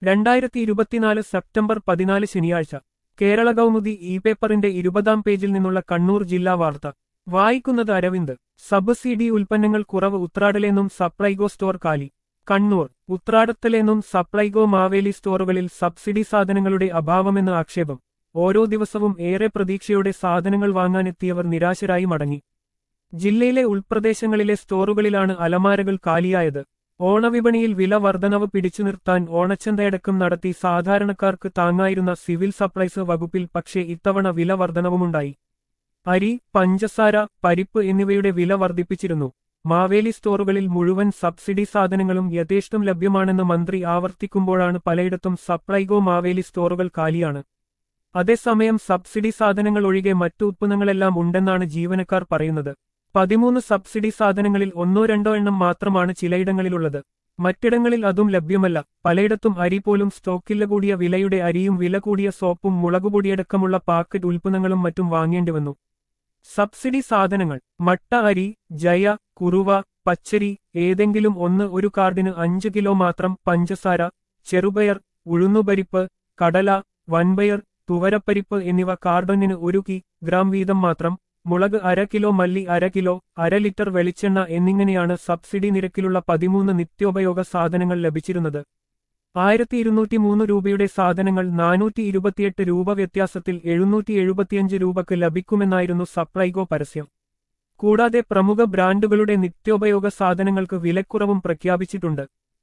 രണ്ടായിരത്തി ഇരുപത്തിനാല് സെപ്റ്റംബർ പതിനാല് ശനിയാഴ്ച കേരള കൗമുദി ഇ പേപ്പറിന്റെ ഇരുപതാം പേജിൽ നിന്നുള്ള കണ്ണൂർ ജില്ലാ വാർത്ത വായിക്കുന്നത് അരവിന്ദ് സബ്സിഡി ഉൽപ്പന്നങ്ങൾ കുറവ് ഉത്രാടലേന്നും സപ്ലൈകോ സ്റ്റോർ കാലി കണ്ണൂർ ഉത്രാടത്തിലേന്നും സപ്ലൈകോ മാവേലി സ്റ്റോറുകളിൽ സബ്സിഡി സാധനങ്ങളുടെ അഭാവമെന്ന് ആക്ഷേപം ഓരോ ദിവസവും ഏറെ പ്രതീക്ഷയോടെ സാധനങ്ങൾ വാങ്ങാനെത്തിയവർ നിരാശരായി മടങ്ങി ജില്ലയിലെ ഉൾപ്രദേശങ്ങളിലെ സ്റ്റോറുകളിലാണ് അലമാരകൾ കാലിയായത് ഓണവിപണിയിൽ വില വർധനവ് പിടിച്ചു നിർത്താൻ ഓണച്ചന്തയടക്കം നടത്തി സാധാരണക്കാർക്ക് താങ്ങായിരുന്ന സിവിൽ സപ്ലൈസ് വകുപ്പിൽ പക്ഷേ ഇത്തവണ വില വർധനവുമുണ്ടായി അരി പഞ്ചസാര പരിപ്പ് എന്നിവയുടെ വില വർദ്ധിപ്പിച്ചിരുന്നു മാവേലി സ്റ്റോറുകളിൽ മുഴുവൻ സബ്സിഡി സാധനങ്ങളും യഥേഷ്ടം ലഭ്യമാണെന്ന് മന്ത്രി ആവർത്തിക്കുമ്പോഴാണ് പലയിടത്തും സപ്ലൈകോ മാവേലി സ്റ്റോറുകൾ കാലിയാണ് അതേസമയം സബ്സിഡി സാധനങ്ങൾ ഒഴികെ മറ്റു ഉത്പന്നങ്ങളെല്ലാം ഉണ്ടെന്നാണ് ജീവനക്കാർ പറയുന്നത് പതിമൂന്ന് സബ്സിഡി സാധനങ്ങളിൽ ഒന്നോ രണ്ടോ എണ്ണം മാത്രമാണ് ചിലയിടങ്ങളിലുള്ളത് മറ്റിടങ്ങളിൽ അതും ലഭ്യമല്ല പലയിടത്തും അരി പോലും സ്റ്റോക്കില്ല കൂടിയ വിലയുടെ അരിയും വില കൂടിയ സോപ്പും മുളകുപൊടിയടക്കമുള്ള പാക്കറ്റ് ഉൽപ്പന്നങ്ങളും മറ്റും വാങ്ങേണ്ടി വന്നു സബ്സിഡി സാധനങ്ങൾ മട്ട അരി ജയ കുറുവ പച്ചരി ഏതെങ്കിലും ഒന്ന് ഒരു കാർഡിന് അഞ്ച് കിലോ മാത്രം പഞ്ചസാര ചെറുപയർ ഉഴുന്നുപരിപ്പ് കടല വൻപയർ തുവരപ്പരിപ്പ് എന്നിവ കാർഡൊന്നിന് ഒരു കി ഗ്രാം വീതം മാത്രം മുളക് അര കിലോ മല്ലി അര കിലോ അര ലിറ്റർ വെളിച്ചെണ്ണ എന്നിങ്ങനെയാണ് സബ്സിഡി നിരക്കിലുള്ള പതിമൂന്ന് നിത്യോപയോഗ സാധനങ്ങൾ ലഭിച്ചിരുന്നത് ആയിരത്തി ഇരുന്നൂറ്റി മൂന്ന് രൂപയുടെ സാധനങ്ങൾ നാനൂറ്റി ഇരുപത്തിയെട്ട് രൂപ വ്യത്യാസത്തിൽ എഴുന്നൂറ്റി എഴുപത്തിയഞ്ച് രൂപക്ക് ലഭിക്കുമെന്നായിരുന്നു സപ്ലൈകോ പരസ്യം കൂടാതെ പ്രമുഖ ബ്രാൻഡുകളുടെ നിത്യോപയോഗ സാധനങ്ങൾക്ക് വിലക്കുറവും പ്രഖ്യാപിച്ചിട്ടുണ്ട്